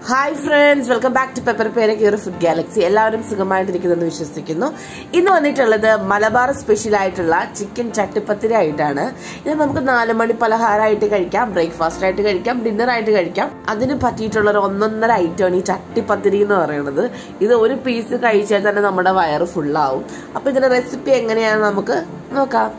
hi friends welcome back to pepper പേരക്ക് ഒരു food galaxy എല്ലാവരും സുഖമായിട്ടിരിക്കുന്നെന്ന് വിശ്വസിക്കുന്നു ഇന്ന് വന്നിട്ടുള്ളത് മലബാർ സ്പെഷ്യൽ ആയിട്ടുള്ള ചിക്കൻ ചട്ടിപ്പത്തിരി ആയിട്ടാണ് ഇത് നമുക്ക് നാല് മണി പലഹാരമായിട്ട് കഴിക്കാം ബ്രേക്ക്ഫാസ്റ്റ് ആയിട്ട് കഴിക്കാം ഡിന്നർ ആയിട്ട് കഴിക്കാം അതിന് പറ്റിയിട്ടുള്ള ഒരു ഒന്നൊന്നര ഐറ്റമാണ് ഈ ചട്ടിപ്പത്തിരി എന്ന് പറയുന്നത് ഇത് ഒരു പീസ് കഴിച്ചാൽ തന്നെ നമ്മുടെ വയറ് ഫുള്ളാവും അപ്പൊ ഇതിന്റെ റെസിപ്പി എങ്ങനെയാണെന്ന് നമുക്ക് നോക്കാം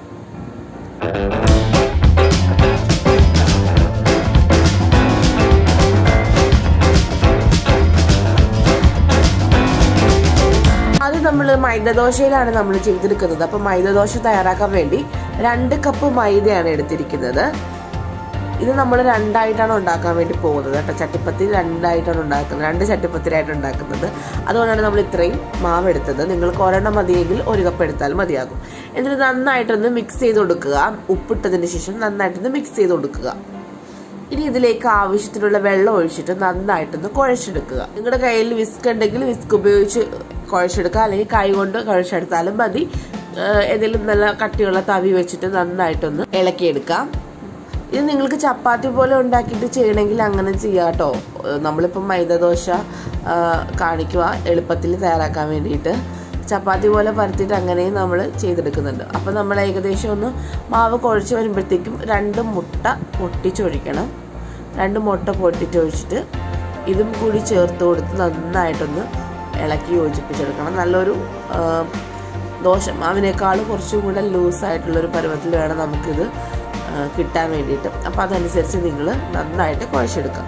ആദ്യം നമ്മൾ മൈദദോശയിലാണ് നമ്മൾ ചെയ്തെടുക്കുന്നത് അപ്പോൾ മൈദദോശ തയ്യാറാക്കാൻ വേണ്ടി രണ്ട് കപ്പ് മൈദയാണ് എടുത്തിരിക്കുന്നത് ഇത് നമ്മൾ രണ്ടായിട്ടാണ് ഉണ്ടാക്കാൻ വേണ്ടി പോകുന്നത് കേട്ടോ ചട്ടിപ്പത്തി രണ്ടായിട്ടാണ് ഉണ്ടാക്കുന്നത് രണ്ട് ചട്ടിപ്പത്തിരിയായിട്ട് ഉണ്ടാക്കുന്നത് അതുകൊണ്ടാണ് നമ്മൾ ഇത്രയും മാവ് എടുത്തത് നിങ്ങൾക്ക് ഒരെണ്ണം മതിയെങ്കിൽ ഒരു കപ്പ് എടുത്താൽ മതിയാകും എന്നിട്ട് നന്നായിട്ടൊന്ന് മിക്സ് ചെയ്ത് കൊടുക്കുക ഉപ്പിട്ടതിന് ശേഷം നന്നായിട്ടൊന്ന് മിക്സ് ചെയ്ത് കൊടുക്കുക ഇനി ഇതിലേക്ക് ആവശ്യത്തിനുള്ള വെള്ളം ഒഴിച്ചിട്ട് നന്നായിട്ടൊന്ന് കുഴച്ചെടുക്കുക നിങ്ങളുടെ കയ്യിൽ വിസ്ക് ഉണ്ടെങ്കിൽ വിസ്ക് ഉപയോഗിച്ച് കുഴച്ചെടുക്കുക അല്ലെങ്കിൽ കൈ കൊണ്ട് കുഴച്ചെടുത്താലും മതി ഏതെങ്കിലും നല്ല കട്ടിയുള്ള തവി വെച്ചിട്ട് നന്നായിട്ടൊന്ന് ഇളക്കിയെടുക്കാം ഇത് നിങ്ങൾക്ക് ചപ്പാത്തി പോലെ ഉണ്ടാക്കിയിട്ട് ചെയ്യണമെങ്കിൽ അങ്ങനെ ചെയ്യാം കേട്ടോ നമ്മളിപ്പം മൈദദോശ കാണിക്കുക എളുപ്പത്തിൽ തയ്യാറാക്കാൻ വേണ്ടിയിട്ട് ചപ്പാത്തി പോലെ പരത്തിയിട്ട് അങ്ങനെയും നമ്മൾ ചെയ്തെടുക്കുന്നുണ്ട് അപ്പം നമ്മൾ ഏകദേശം ഒന്ന് മാവ് കുഴച്ച് വരുമ്പോഴത്തേക്കും രണ്ട് മുട്ട പൊട്ടിച്ചൊഴിക്കണം രണ്ട് മുട്ട പൊട്ടിച്ചൊഴിച്ചിട്ട് ഇതും കൂടി ചേർത്ത് കൊടുത്ത് നന്നായിട്ടൊന്ന് ഇളക്കി യോജിപ്പിച്ചെടുക്കണം നല്ലൊരു ദോശ മാവിനേക്കാൾ കുറച്ചും കൂടെ ലൂസായിട്ടുള്ളൊരു പരുവത്തിൽ വേണം നമുക്കിത് കിട്ടാൻ വേണ്ടിയിട്ട് അപ്പോൾ അതനുസരിച്ച് നിങ്ങൾ നന്നായിട്ട് കുഴച്ചെടുക്കാം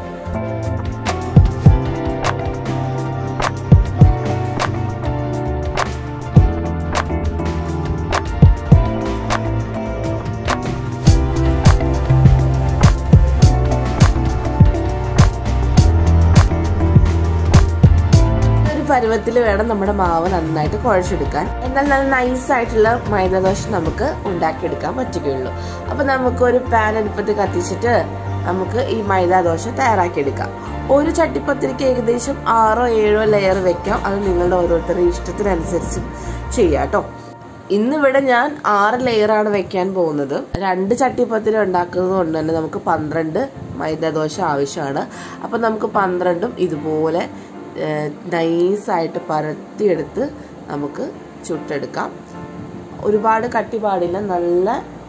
പരുവത്തിൽ വേണം നമ്മുടെ മാവ് നന്നായിട്ട് കുഴച്ചെടുക്കാൻ എന്നാൽ നല്ല നൈസ് ആയിട്ടുള്ള മൈദദോശ നമുക്ക് ഉണ്ടാക്കിയെടുക്കാൻ പറ്റുകയുള്ളൂ അപ്പൊ നമുക്ക് ഒരു പാൻ അടുപ്പത്ത് കത്തിച്ചിട്ട് നമുക്ക് ഈ മൈദാദോശ തയ്യാറാക്കിയെടുക്കാം ഒരു ചട്ടിപ്പത്തിരിക്ക് ഏകദേശം ആറോ ഏഴോ ലെയർ വെക്കാം അത് നിങ്ങളുടെ ഓരോരുത്തരുടെ ഇഷ്ടത്തിനനുസരിച്ച് ചെയ്യാം കേട്ടോ ഇന്നിവിടെ ഞാൻ ആറ് ലെയറാണ് വെക്കാൻ പോകുന്നത് രണ്ട് ചട്ടിപ്പത്തിരി ഉണ്ടാക്കുന്നത് കൊണ്ട് തന്നെ നമുക്ക് പന്ത്രണ്ട് മൈദാദോശ ആവശ്യമാണ് അപ്പം നമുക്ക് പന്ത്രണ്ടും ഇതുപോലെ നൈസായിട്ട് പരത്തിയെടുത്ത് നമുക്ക് ചുട്ടെടുക്കാം ഒരുപാട് കട്ടി പാടില്ല നല്ല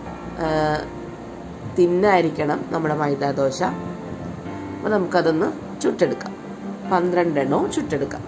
തിന്നായിരിക്കണം നമ്മുടെ മൈദാദോശ അപ്പോൾ നമുക്കതൊന്ന് ചുട്ടെടുക്കാം പന്ത്രണ്ടെണ്ണവും ചുട്ടെടുക്കാം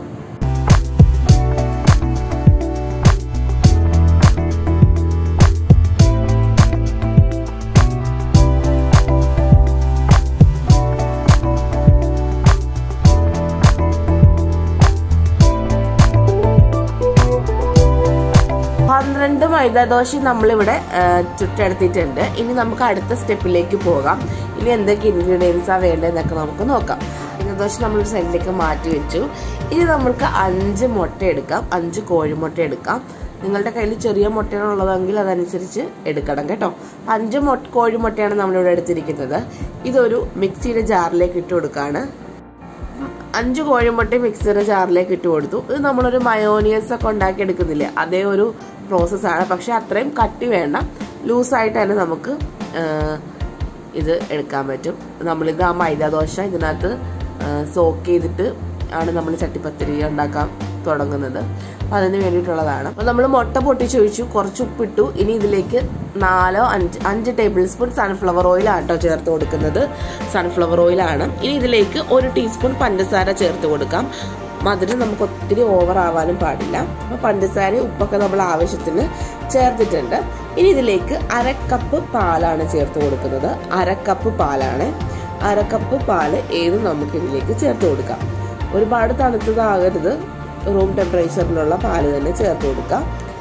പന്ത്രണ്ട് മൈദാദോശ നമ്മളിവിടെ ചുട്ടെടുത്തിട്ടുണ്ട് ഇനി നമുക്ക് അടുത്ത സ്റ്റെപ്പിലേക്ക് പോകാം ഇനി എന്തൊക്കെ ഇൻഗ്രീഡിയൻസാണ് വേണ്ടതെന്നൊക്കെ നമുക്ക് നോക്കാം മൈദാദോശ നമ്മൾ സൈഡിലേക്ക് മാറ്റി വെച്ചു ഇനി നമ്മൾക്ക് അഞ്ച് മുട്ട എടുക്കാം അഞ്ച് കോഴിമുട്ട എടുക്കാം നിങ്ങളുടെ കയ്യിൽ ചെറിയ മുട്ടയാണ് ഉള്ളതെങ്കിൽ അതനുസരിച്ച് എടുക്കണം കേട്ടോ അഞ്ച് മുട്ട കോഴിമുട്ടയാണ് നമ്മളിവിടെ എടുത്തിരിക്കുന്നത് ഇതൊരു മിക്സിയുടെ ജാറിലേക്ക് ഇട്ട് കൊടുക്കുകയാണ് അഞ്ച് കോഴിമുട്ട മിക്സിയുടെ ജാറിലേക്ക് ഇട്ട് കൊടുത്തു ഇത് നമ്മളൊരു മയോനിയസ് ഒക്കെ ഉണ്ടാക്കി എടുക്കുന്നില്ലേ അതേ ഒരു പ്രോസസ്സാണ് പക്ഷെ അത്രയും കട്ടി വേണ്ട ലൂസായിട്ട് തന്നെ നമുക്ക് ഇത് എടുക്കാൻ പറ്റും നമ്മളിത് ആ മൈദാദോശ ഇതിനകത്ത് സോക്ക് ചെയ്തിട്ട് ആണ് നമ്മൾ ചട്ടിപ്പത്തിരി ഉണ്ടാക്കാൻ തുടങ്ങുന്നത് അപ്പം അതിന് വേണ്ടിയിട്ടുള്ളതാണ് അപ്പോൾ നമ്മൾ മുട്ട പൊട്ടിച്ചൊഴിച്ചു കുറച്ച് ഉപ്പിട്ടു ഇനി ഇതിലേക്ക് നാലോ അഞ്ച് അഞ്ച് ടേബിൾ സ്പൂൺ സൺഫ്ലവർ ഓയിൽ ആട്ടോ ചേർത്ത് കൊടുക്കുന്നത് സൺഫ്ലവർ ഓയിലാണ് ഇനി ഇതിലേക്ക് ഒരു ടീസ്പൂൺ പഞ്ചസാര ചേർത്ത് കൊടുക്കാം മധുരം നമുക്ക് ഒത്തിരി ഓവർ ആവാനും പാടില്ല അപ്പോൾ പഞ്ചസാര ഉപ്പൊക്കെ നമ്മൾ ആവശ്യത്തിന് ചേർത്തിട്ടുണ്ട് ഇനി ഇതിലേക്ക് അരക്കപ്പ് പാലാണ് ചേർത്ത് കൊടുക്കുന്നത് അരക്കപ്പ് പാലാണ് അരക്കപ്പ് പാല് ഏത് നമുക്ക് ഇതിലേക്ക് ചേർത്ത് കൊടുക്കാം ഒരുപാട് തണുത്തതാകരുത് റൂം ടെമ്പറേച്ചറിലുള്ള പാല് തന്നെ ചേർത്ത് കൊടുക്കാം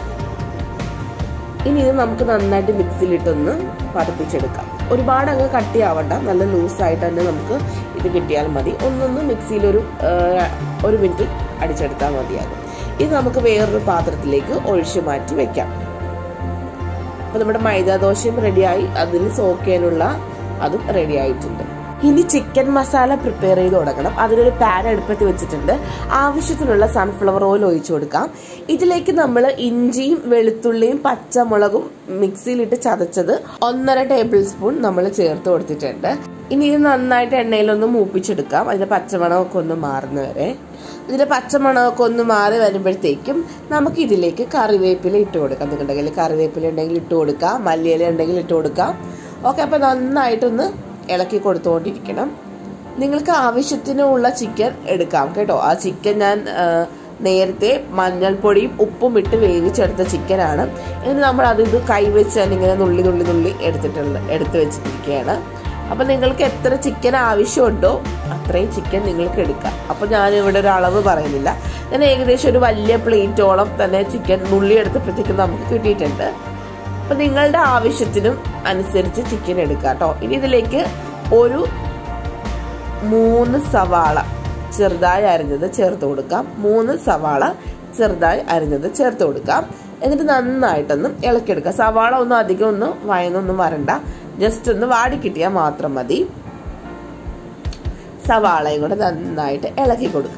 ഇനി ഇത് നമുക്ക് നന്നായിട്ട് മിക്സിയിലിട്ടൊന്ന് പതപ്പിച്ചെടുക്കാം ഒരുപാട് അങ്ങ് കട്ടിയാവണ്ട നല്ല ലൂസായിട്ട് തന്നെ നമുക്ക് ഇത് കിട്ടിയാൽ മതി ഒന്നൊന്ന് മിക്സിയിൽ ഒരു ഒരു മിനിറ്റ് അടിച്ചെടുത്താൽ മതിയാകും ഇത് നമുക്ക് വേറൊരു പാത്രത്തിലേക്ക് ഒഴിച്ചു മാറ്റി വെക്കാം അപ്പൊ നമ്മുടെ മൈദാദോശയും റെഡിയായി അതിന് സോക്ക് ചെയ്യാനുള്ള അതും റെഡി ആയിട്ടുണ്ട് ഇനി ചിക്കൻ മസാല പ്രിപ്പയർ ചെയ്ത് തുടങ്ങണം അതിനൊരു പാൻ അടുപ്പത്ത് വെച്ചിട്ടുണ്ട് ആവശ്യത്തിനുള്ള സൺഫ്ലവർ ഓയിൽ ഒഴിച്ചു കൊടുക്കാം ഇതിലേക്ക് നമ്മൾ ഇഞ്ചിയും വെളുത്തുള്ളിയും പച്ചമുളകും മിക്സിയിലിട്ട് ചതച്ചത് ഒന്നര ടേബിൾ സ്പൂൺ നമ്മൾ ചേർത്ത് കൊടുത്തിട്ടുണ്ട് ഇനി ഇത് നന്നായിട്ട് എണ്ണയിലൊന്ന് മൂപ്പിച്ചെടുക്കാം അതിന്റെ പച്ചമണമൊക്കെ ഒന്ന് മാറുന്ന വരെ ഇതിന്റെ പച്ചമണമൊക്കെ ഒന്ന് മാറി വരുമ്പോഴത്തേക്കും നമുക്ക് ഇതിലേക്ക് കറിവേപ്പില ഇട്ട് കൊടുക്കാം നിങ്ങളുടെ കയ്യിൽ കറിവേപ്പില ഉണ്ടെങ്കിൽ ഇട്ട് കൊടുക്കാം മല്ലിയില ഉണ്ടെങ്കിൽ ഇട്ട് കൊടുക്കാം ഓക്കെ അപ്പം നന്നായിട്ടൊന്ന് ഇളക്കി കൊടുത്തുകൊണ്ടിരിക്കണം നിങ്ങൾക്ക് ആവശ്യത്തിനുള്ള ചിക്കൻ എടുക്കാം കേട്ടോ ആ ചിക്കൻ ഞാൻ ആ, നേരത്തെ മഞ്ഞൾപ്പൊടിയും ഉപ്പും ഇട്ട് വേവിച്ചെടുത്ത ചിക്കനാണ് എന്നിട്ട് നമ്മൾ അത് ഇത് കൈവച്ച് ഞാൻ ഇങ്ങനെ നുള്ളി നുള്ളി നുള്ളി എടുത്തിട്ടുള്ള എടുത്ത് വെച്ചിട്ടിരിക്കുകയാണ് അപ്പൊ നിങ്ങൾക്ക് എത്ര ചിക്കൻ ആവശ്യമുണ്ടോ അത്രയും ചിക്കൻ നിങ്ങൾക്ക് എടുക്കാം അപ്പൊ ഞാൻ ഇവിടെ ഒരു അളവ് പറയുന്നില്ല ഞാൻ ഏകദേശം ഒരു വലിയ പ്ലേറ്റോളം തന്നെ ചിക്കൻ നുള്ളി എടുത്തപ്പോഴത്തേക്കും നമുക്ക് കിട്ടിയിട്ടുണ്ട് അപ്പൊ നിങ്ങളുടെ ആവശ്യത്തിനും അനുസരിച്ച് ചിക്കൻ എടുക്കാം കേട്ടോ ഇനി ഇതിലേക്ക് ഒരു മൂന്ന് സവാള ചെറുതായി അരിഞ്ഞത് ചേർത്ത് കൊടുക്കാം മൂന്ന് സവാള ചെറുതായി അരിഞ്ഞത് ചേർത്ത് കൊടുക്കാം എന്നിട്ട് നന്നായിട്ടൊന്ന് ഇളക്കിയെടുക്കാം സവാള ഒന്നും അധികം ഒന്നും വയന്നൊന്നും വരണ്ട ജസ്റ്റ് ഒന്ന് വാടി കിട്ടിയാൽ മാത്രം മതി സവാളയും കൂടെ നന്നായിട്ട് ഇളക്കി കൊടുക്കുക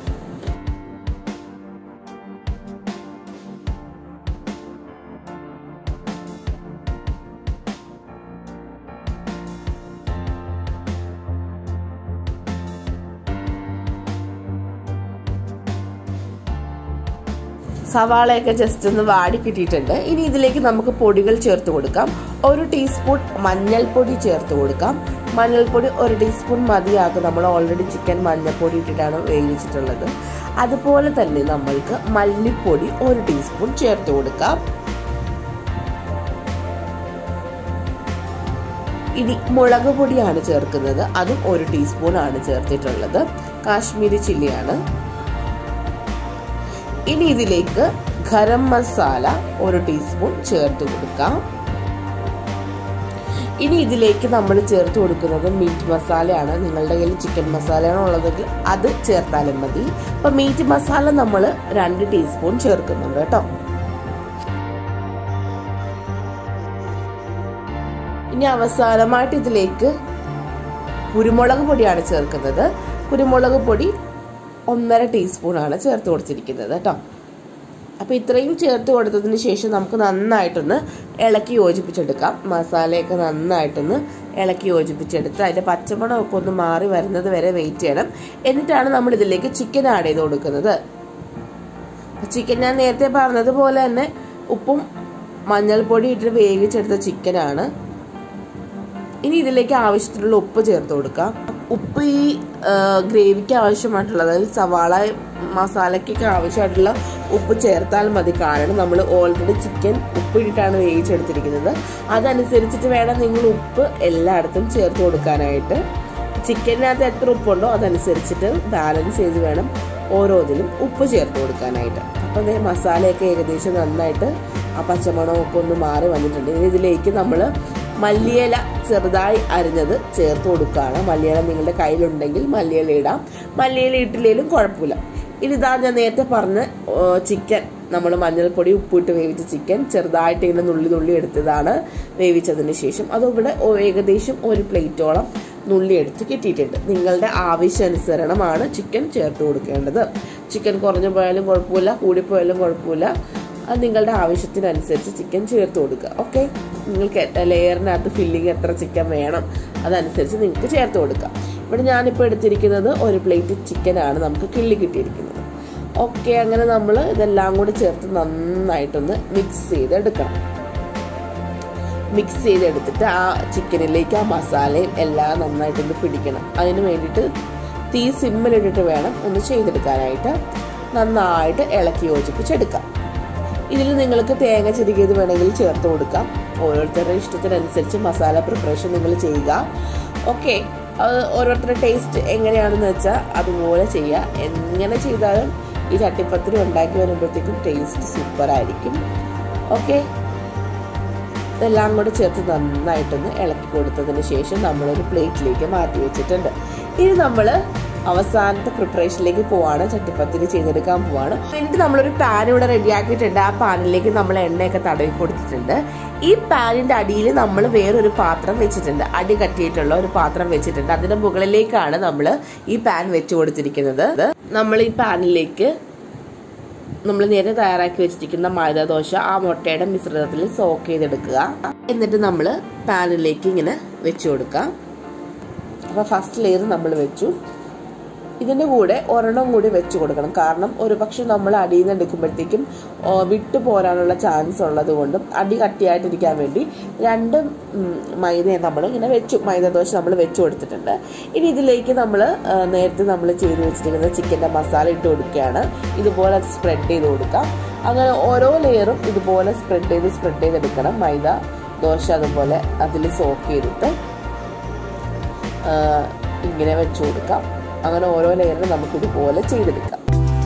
സവാളയൊക്കെ ജസ്റ്റ് ഒന്ന് വാടി കിട്ടിയിട്ടുണ്ട് ഇനി ഇതിലേക്ക് നമുക്ക് പൊടികൾ ചേർത്ത് കൊടുക്കാം ഒരു ടീസ്പൂൺ മഞ്ഞൾപ്പൊടി ചേർത്ത് കൊടുക്കാം മഞ്ഞൾപ്പൊടി ഒരു ടീസ്പൂൺ മതിയാകും നമ്മൾ ഓൾറെഡി ചിക്കൻ മഞ്ഞൾപ്പൊടി ഇട്ടിട്ടാണ് വേവിച്ചിട്ടുള്ളത് അതുപോലെ തന്നെ നമ്മൾക്ക് മല്ലിപ്പൊടി ഒരു ടീസ്പൂൺ ചേർത്ത് കൊടുക്കാം ഇനി മുളക് പൊടിയാണ് ചേർക്കുന്നത് അതും ഒരു ടീസ്പൂൺ ആണ് ചേർത്തിട്ടുള്ളത് കാശ്മീരി ചില്ലിയാണ് ഇനി ഇതിലേക്ക് ഗരം മസാല ഒരു ടീസ്പൂൺ ചേർത്ത് കൊടുക്കാം ഇനി ഇതിലേക്ക് നമ്മൾ ചേർത്ത് കൊടുക്കുന്നത് മീറ്റ് മസാലയാണ് നിങ്ങളുടെ കയ്യിൽ ചിക്കൻ മസാലയാണ് ഉള്ളതെങ്കിൽ അത് ചേർത്താലും മതി അപ്പൊ മീറ്റ് മസാല നമ്മൾ രണ്ട് ടീസ്പൂൺ ചേർക്കുന്നുണ്ട് കേട്ടോ ഇനി അവസാനമായിട്ട് ഇതിലേക്ക് കുരുമുളക് പൊടിയാണ് ചേർക്കുന്നത് കുരുമുളക് പൊടി ഒന്നര ടീസ്പൂൺ ആണ് ചേർത്ത് കൊടുത്തിരിക്കുന്നത് കേട്ടോ അപ്പോൾ ഇത്രയും ചേർത്ത് കൊടുത്തതിന് ശേഷം നമുക്ക് നന്നായിട്ടൊന്ന് ഇളക്കി യോജിപ്പിച്ചെടുക്കാം മസാലയൊക്കെ നന്നായിട്ടൊന്ന് ഇളക്കി യോജിപ്പിച്ചെടുത്ത് അതിൻ്റെ പച്ചമണമൊക്കെ ഒന്ന് മാറി വരുന്നത് വരെ വെയിറ്റ് ചെയ്യണം എന്നിട്ടാണ് നമ്മൾ ഇതിലേക്ക് ചിക്കൻ ആഡ് ചെയ്ത് കൊടുക്കുന്നത് ചിക്കൻ ഞാൻ നേരത്തെ പറഞ്ഞതുപോലെ തന്നെ ഉപ്പും മഞ്ഞൾപ്പൊടി ഇട്ട് വേവിച്ചെടുത്ത ചിക്കനാണ് ഇനി ഇതിലേക്ക് ആവശ്യത്തിനുള്ള ഉപ്പ് ചേർത്ത് കൊടുക്കാം ഉപ്പ് ഈ ഗ്രേവിക്ക് ആവശ്യമായിട്ടുള്ള അതായത് സവാള മസാലയ്ക്കൊക്കെ ആവശ്യമായിട്ടുള്ള ഉപ്പ് ചേർത്താൽ മതി കാരണം നമ്മൾ ഓൾറെഡി ചിക്കൻ ഉപ്പിട്ടിട്ടാണ് വേവിച്ചെടുത്തിരിക്കുന്നത് അതനുസരിച്ചിട്ട് വേണം നിങ്ങൾ ഉപ്പ് എല്ലായിടത്തും ചേർത്ത് കൊടുക്കാനായിട്ട് ചിക്കനകത്ത് എത്ര ഉപ്പുണ്ടോ അതനുസരിച്ചിട്ട് ബാലൻസ് ചെയ്ത് വേണം ഓരോന്നിലും ഉപ്പ് ചേർത്ത് കൊടുക്കാനായിട്ട് അപ്പം അതേ മസാലയൊക്കെ ഏകദേശം നന്നായിട്ട് ആ പച്ചമണമൊക്കെ ഒന്ന് മാറി വന്നിട്ടുണ്ട് ഇനി ഇതിലേക്ക് നമ്മൾ മല്ലിയില ചെറുതായി അരിഞ്ഞത് ചേർത്ത് കൊടുക്കുകയാണ് മല്ലിയില നിങ്ങളുടെ കയ്യിലുണ്ടെങ്കിൽ മല്ലിയില ഇടാം മല്ലിയില ഇട്ടില്ലെങ്കിലും കുഴപ്പമില്ല ഇനി ഇതാ ഞാൻ നേരത്തെ പറഞ്ഞ ചിക്കൻ നമ്മൾ മഞ്ഞൾപ്പൊടി ഉപ്പിട്ട് വേവിച്ച ചിക്കൻ ചെറുതായിട്ട് ഇങ്ങനെ നുള്ളി നുള്ളി എടുത്തതാണ് വേവിച്ചതിന് ശേഷം അതിവിടെ ഏകദേശം ഒരു പ്ലേറ്റോളം നുള്ളി എടുത്ത് കിട്ടിയിട്ടുണ്ട് നിങ്ങളുടെ ആവശ്യാനുസരണമാണ് ചിക്കൻ ചേർത്ത് കൊടുക്കേണ്ടത് ചിക്കൻ കുറഞ്ഞു പോയാലും കുഴപ്പമില്ല കൂടിപ്പോയാലും കുഴപ്പമില്ല അത് നിങ്ങളുടെ ആവശ്യത്തിനനുസരിച്ച് ചിക്കൻ ചേർത്ത് കൊടുക്കുക ഓക്കെ നിങ്ങൾക്ക് ലെയറിനകത്ത് ഫില്ലിങ് എത്ര ചിക്കൻ വേണം അതനുസരിച്ച് നിങ്ങൾക്ക് ചേർത്ത് കൊടുക്കുക ഇവിടെ ഞാനിപ്പോൾ എടുത്തിരിക്കുന്നത് ഒരു പ്ലേറ്റ് ചിക്കനാണ് നമുക്ക് കിള്ളി കിട്ടിയിരിക്കുന്നത് ഓക്കെ അങ്ങനെ നമ്മൾ ഇതെല്ലാം കൂടി ചേർത്ത് നന്നായിട്ടൊന്ന് മിക്സ് ചെയ്തെടുക്കണം മിക്സ് ചെയ്തെടുത്തിട്ട് ആ ചിക്കനിലേക്ക് ആ മസാലയും എല്ലാം നന്നായിട്ടൊന്ന് പിടിക്കണം അതിന് വേണ്ടിയിട്ട് തീ സിമ്മിലിട്ടിട്ട് വേണം ഒന്ന് ചെയ്തെടുക്കാനായിട്ട് നന്നായിട്ട് ഇളക്കി യോജിപ്പിച്ചെടുക്കാം ഇതിൽ നിങ്ങൾക്ക് തേങ്ങ ചെരുകിയത് വേണമെങ്കിൽ ചേർത്ത് കൊടുക്കാം ഓരോരുത്തരുടെ ഇഷ്ടത്തിനനുസരിച്ച് മസാല പ്രിപ്പറേഷൻ നിങ്ങൾ ചെയ്യുക ഓക്കെ അത് ഓരോരുത്തരുടെ ടേസ്റ്റ് എങ്ങനെയാണെന്ന് വെച്ചാൽ അതുപോലെ ചെയ്യുക എങ്ങനെ ചെയ്താലും ഈ ചട്ടിപ്പത്തിരി ഉണ്ടാക്കി വരുമ്പോഴത്തേക്കും ടേസ്റ്റ് സൂപ്പർ ആയിരിക്കും ഓക്കെ ഇതെല്ലാം കൂടെ ചേർത്ത് നന്നായിട്ടൊന്ന് ഇളക്കി കൊടുത്തതിന് ശേഷം നമ്മളൊരു പ്ലേറ്റിലേക്ക് മാറ്റി വെച്ചിട്ടുണ്ട് ഇനി നമ്മൾ അവസാനത്തെ പ്രിപ്പറേഷനിലേക്ക് പോവാണ് ചട്ടിപ്പത്തിരി ചെയ്തെടുക്കാൻ പോവാണ് എന്നിട്ട് നമ്മളൊരു പാൻ ഇവിടെ റെഡിയാക്കിയിട്ടുണ്ട് ആ പാനിലേക്ക് നമ്മൾ എണ്ണയൊക്കെ തടവി കൊടുത്തിട്ടുണ്ട് ഈ പാനിന്റെ അടിയിൽ നമ്മൾ വേറൊരു പാത്രം വെച്ചിട്ടുണ്ട് അടി കട്ടിയിട്ടുള്ള ഒരു പാത്രം വെച്ചിട്ടുണ്ട് അതിന്റെ മുകളിലേക്കാണ് നമ്മൾ ഈ പാൻ വെച്ചു കൊടുത്തിരിക്കുന്നത് നമ്മൾ ഈ പാനിലേക്ക് നമ്മൾ നേരെ തയ്യാറാക്കി വെച്ചിരിക്കുന്ന മൈദ ദോശ ആ മുട്ടയുടെ മിശ്രിതത്തിൽ സോക്ക് ചെയ്തെടുക്കുക എന്നിട്ട് നമ്മൾ പാനിലേക്ക് ഇങ്ങനെ വെച്ചു കൊടുക്കാം അപ്പോൾ ഫസ്റ്റ് ലെയർ നമ്മൾ വെച്ചു ഇതിൻ്റെ കൂടെ ഒരെണ്ണം കൂടി വെച്ച് കൊടുക്കണം കാരണം ഒരു പക്ഷെ നമ്മൾ അടിയിൽ നിന്ന് എടുക്കുമ്പോഴത്തേക്കും ആ, വിട്ടു പോരാനുള്ള ചാൻസ് ഉള്ളത് കൊണ്ടും അടി കട്ടിയായിട്ടിരിക്കാൻ വേണ്ടി രണ്ട് ഉം, മൈദ നമ്മൾ ഇങ്ങനെ വെച്ചു മൈദ ദോശ നമ്മൾ വെച്ച് കൊടുത്തിട്ടുണ്ട് ഇനി ഇതിലേക്ക് നമ്മൾ നേരത്തെ നമ്മൾ ചെയ്ത് വെച്ചിരിക്കുന്ന ചിക്കൻ്റെ മസാല ഇട്ട് കൊടുക്കുകയാണ് ഇതുപോലെ സ്പ്രെഡ് ചെയ്ത് കൊടുക്കാം അങ്ങനെ ഓരോ ലെയറും ഇതുപോലെ സ്പ്രെഡ് ചെയ്ത് സ്പ്രെഡ് ചെയ്തെടുക്കണം മൈദ ദോശ അതുപോലെ അതിൽ സോക്ക് ചെയ്തിട്ട് ആ, ഇങ്ങനെ വെച്ച് കൊടുക്കാം അങ്ങനെ ഓരോ ലെയറിനും നമുക്ക് ഇതുപോലെ ചെയ്തെടുക്കാം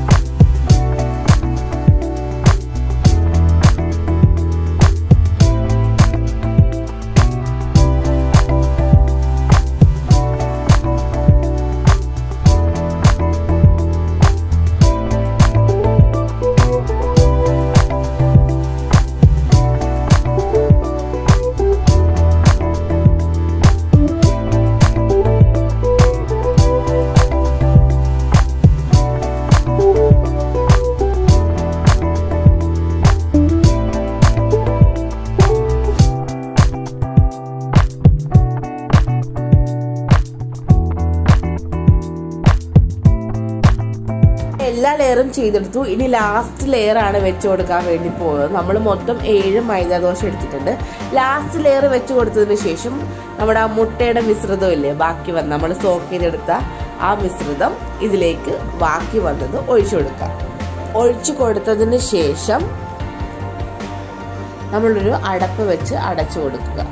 എല്ലാ ലെയറും ചെയ്തെടുത്തു ഇനി ലാസ്റ്റ് ലെയർ ആണ് വെച്ച് കൊടുക്കാൻ വേണ്ടി പോകുന്നത് നമ്മൾ മൊത്തം ഏഴ് മൈദ ദോശ എടുത്തിട്ടുണ്ട് ലാസ്റ്റ് ലെയർ വെച്ച് കൊടുത്തതിന് ശേഷം നമ്മുടെ ആ മുട്ടയുടെ മിശ്രിതം ഇല്ലേ ബാക്കി വന്ന് നമ്മൾ സോക്ക് ചെയ്തെടുത്ത ആ മിശ്രിതം ഇതിലേക്ക് ബാക്കി വന്നത് ഒഴിച്ചു കൊടുക്കാം ഒഴിച്ചു കൊടുത്തതിന് ശേഷം നമ്മളൊരു അടപ്പ് വെച്ച് അടച്ചു കൊടുക്കുക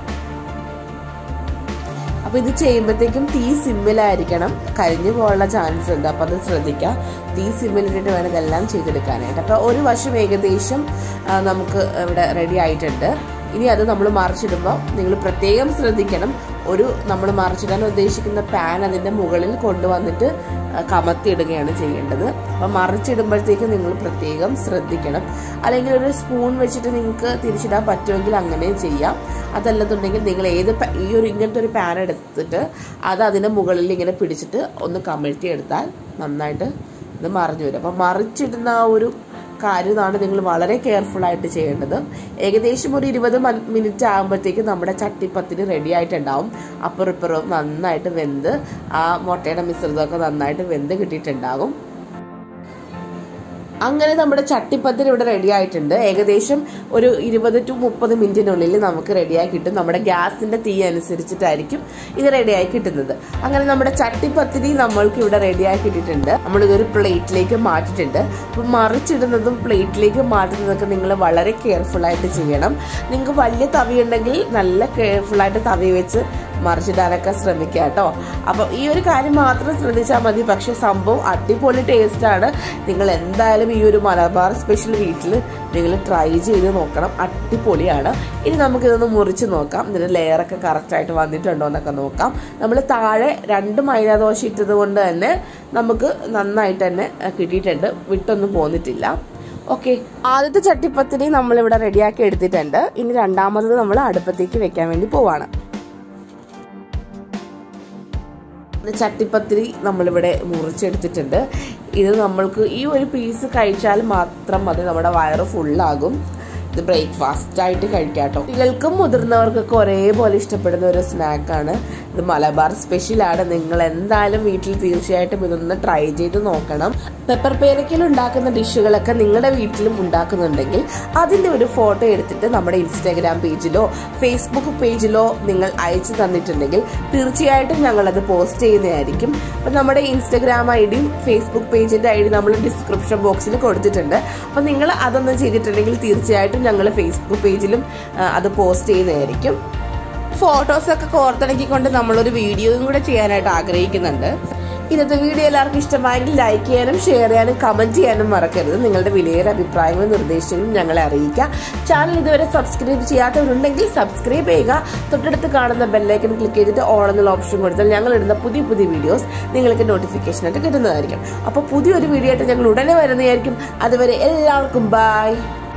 അപ്പൊ ഇത് ചെയ്യുമ്പോഴത്തേക്കും തീ സിമ്മിലായിരിക്കണം കരിഞ്ഞു പോകാനുള്ള ചാൻസ് ഉണ്ട് അപ്പൊ അത് ശ്രദ്ധിക്കുക തീ സിമ്മിലിട്ടിട്ട് വേണം ഇതെല്ലാം ചെയ്തെടുക്കാനായിട്ട് അപ്പൊ ഒരു വശം ഏകദേശം ആ, നമുക്ക് ഇവിടെ റെഡി ആയിട്ടുണ്ട് ഇനി അത് നമ്മൾ മറിച്ചിടുമ്പോൾ നിങ്ങൾ പ്രത്യേകം ശ്രദ്ധിക്കണം ഒരു നമ്മൾ മറിച്ചിടാൻ ഉദ്ദേശിക്കുന്ന പാൻ അതിൻ്റെ മുകളിൽ കൊണ്ടുവന്നിട്ട് ആ, കമത്തിയിടുകയാണ് ചെയ്യേണ്ടത് അപ്പം മറിച്ചിടുമ്പോഴത്തേക്കും നിങ്ങൾ പ്രത്യേകം ശ്രദ്ധിക്കണം അല്ലെങ്കിൽ ഒരു സ്പൂൺ വെച്ചിട്ട് നിങ്ങൾക്ക് തിരിച്ചിടാൻ പറ്റുമെങ്കിൽ അങ്ങനെ ചെയ്യാം അതല്ലെന്നുണ്ടെങ്കിൽ നിങ്ങൾ ഏത് പ- ഈ ഒരു ഇങ്ങനത്തെ ഒരു പാൻ എടുത്തിട്ട് അത് അതിൻ്റെ മുകളിൽ ഇങ്ങനെ പിടിച്ചിട്ട് ഒന്ന് കമഴ്ത്തി എടുത്താൽ നന്നായിട്ട് ഇത് മറിഞ്ഞു വരും അപ്പം മറിച്ചിടുന്ന ആ ഒരു കാര്യമാണ് നിങ്ങൾ വളരെ കെയർഫുൾ ആയിട്ട് ചെയ്യേണ്ടത് ഏകദേശം ഒരു ഇരുപത് മിനിറ്റ് ആകുമ്പോഴത്തേക്കും നമ്മുടെ ചട്ടിപ്പത്തിന് റെഡി ആയിട്ടുണ്ടാവും അപ്പുറം ഇപ്പുറവും നന്നായിട്ട് വെന്ത് ആ മുട്ടയുടെ മിശ്രിതമൊക്കെ നന്നായിട്ട് വെന്ത് കിട്ടിയിട്ടുണ്ടാകും അങ്ങനെ നമ്മുടെ ചട്ടിപ്പത്തിന് ഇവിടെ റെഡി ആയിട്ടുണ്ട് ഏകദേശം ഒരു ഇരുപത് ടു മുപ്പത് മിനിറ്റിനുള്ളിൽ നമുക്ക് റെഡിയായി കിട്ടും നമ്മുടെ ഗ്യാസിന്റെ തീ അനുസരിച്ചിട്ടായിരിക്കും ഇത് റെഡിയായി കിട്ടുന്നത് അങ്ങനെ നമ്മുടെ ചട്ടിപ്പത്തിരി നമ്മൾക്ക് ഇവിടെ റെഡിയായി കിട്ടിയിട്ടുണ്ട് നമ്മൾ ഇതൊരു പ്ലേറ്റിലേക്ക് മാറ്റിയിട്ടുണ്ട് അപ്പം മറിച്ചിടുന്നതും പ്ലേറ്റിലേക്ക് മാറ്റുന്നതൊക്കെ നിങ്ങൾ വളരെ കെയർഫുൾ ആയിട്ട് ചെയ്യണം നിങ്ങൾക്ക് വലിയ തവി ഉണ്ടെങ്കിൽ നല്ല കെയർഫുൾ ആയിട്ട് തവി വെച്ച് മറിച്ചിടാനൊക്കെ ശ്രമിക്കുക കേട്ടോ അപ്പം ഈ ഒരു കാര്യം മാത്രം ശ്രദ്ധിച്ചാൽ മതി പക്ഷെ സംഭവം അടിപൊളി ടേസ്റ്റാണ് നിങ്ങൾ എന്തായാലും ഈ ഒരു മലബാർ സ്പെഷ്യൽ വീട്ടിൽ നിങ്ങൾ ട്രൈ ചെയ്ത് നോക്കണം അടിപൊളിയാണ് ഇനി നമുക്കിതൊന്ന് മുറിച്ച് നോക്കാം ഇതിൻ്റെ ലെയറൊക്കെ കറക്റ്റായിട്ട് വന്നിട്ടുണ്ടോ എന്നൊക്കെ നോക്കാം നമ്മൾ താഴെ രണ്ട് മൈദ ദോശ ഇട്ടത് കൊണ്ട് തന്നെ നമുക്ക് നന്നായിട്ട് തന്നെ അഹ് കിട്ടിയിട്ടുണ്ട് വിട്ടൊന്നും പോന്നിട്ടില്ല ഓക്കെ ആദ്യത്തെ ചട്ടിപ്പത്തിരി നമ്മളിവിടെ റെഡിയാക്കി എടുത്തിട്ടുണ്ട് ഇനി രണ്ടാമത് നമ്മൾ അടുപ്പത്തേക്ക് വെക്കാൻ വേണ്ടി പോവാണ് ഇത് ചട്ടിപ്പത്തിരി നമ്മളിവിടെ മുറിച്ചെടുത്തിട്ടുണ്ട് ഇത് നമ്മൾക്ക് ഈ ഒരു പീസ് കഴിച്ചാൽ മാത്രം മതി നമ്മുടെ വയറ് ഫുള്ളാകും ഇത് ബ്രേക്ക്ഫാസ്റ്റ് ആയിട്ട് കഴിക്കാം കേട്ടോ കുട്ടികൾക്കും മുതിർന്നവർക്കൊക്കെ ഒരേപോലെ ഇഷ്ടപ്പെടുന്ന ഒരു സ്നാക്കാണ് ഇത് മലബാർ സ്പെഷ്യലാണ് നിങ്ങൾ എന്തായാലും വീട്ടിൽ തീർച്ചയായിട്ടും ഇതൊന്ന് ട്രൈ ചെയ്ത് നോക്കണം പെപ്പർ പേരക്കയിൽ ഉണ്ടാക്കുന്ന ഡിഷുകളൊക്കെ നിങ്ങളുടെ വീട്ടിലും ഉണ്ടാക്കുന്നുണ്ടെങ്കിൽ അതിൻ്റെ ഒരു ഫോട്ടോ എടുത്തിട്ട് നമ്മുടെ ഇൻസ്റ്റാഗ്രാം പേജിലോ ഫേസ്ബുക്ക് പേജിലോ നിങ്ങൾ അയച്ചു തന്നിട്ടുണ്ടെങ്കിൽ തീർച്ചയായിട്ടും ഞങ്ങളത് പോസ്റ്റ് ചെയ്യുന്നതായിരിക്കും അപ്പം നമ്മുടെ ഇൻസ്റ്റാഗ്രാം ഐ ഡിയും ഫേസ്ബുക്ക് പേജിൻ്റെ ഐ ഡി നമ്മൾ ഡിസ്ക്രിപ്ഷൻ ബോക്സിൽ കൊടുത്തിട്ടുണ്ട് അപ്പം നിങ്ങൾ അതൊന്നും ചെയ്തിട്ടുണ്ടെങ്കിൽ തീർച്ചയായിട്ടും ഞങ്ങൾ ഫേസ്ബുക്ക് പേജിലും ആ, അത് പോസ്റ്റ് ചെയ്യുന്നതായിരിക്കും ഫോട്ടോസൊക്കെ കോർത്തിണക്കിക്കൊണ്ട് നമ്മളൊരു വീഡിയോയും കൂടെ ചെയ്യാനായിട്ട് ആഗ്രഹിക്കുന്നുണ്ട് ഇന്നത്തെ വീഡിയോ എല്ലാവർക്കും ഇഷ്ടമായെങ്കിൽ ലൈക്ക് ചെയ്യാനും ഷെയർ ചെയ്യാനും കമന്റ് ചെയ്യാനും മറക്കരുത് നിങ്ങളുടെ വിലയേറെ അഭിപ്രായങ്ങളും നിർദ്ദേശങ്ങളും ഞങ്ങളെ അറിയിക്കുക ചാനൽ ഇതുവരെ സബ്സ്ക്രൈബ് ചെയ്യാത്തവരുണ്ടെങ്കിൽ സബ്സ്ക്രൈബ് ചെയ്യുക തൊട്ടടുത്ത് കാണുന്ന ബെല്ലൈക്കൺ ക്ലിക്ക് ചെയ്തിട്ട് ഓൾ എന്നുള്ള ഓപ്ഷൻ കൊടുത്താൽ ഞങ്ങൾ ഇടുന്ന പുതിയ പുതിയ വീഡിയോസ് നിങ്ങൾക്ക് നോട്ടിഫിക്കേഷൻ ആയിട്ട് കിട്ടുന്നതായിരിക്കും അപ്പോൾ പുതിയൊരു വീഡിയോ ആയിട്ട് ഞങ്ങൾ ഉടനെ വരുന്നതായിരിക്കും അതുവരെ എല്ലാവർക്കും ബൈ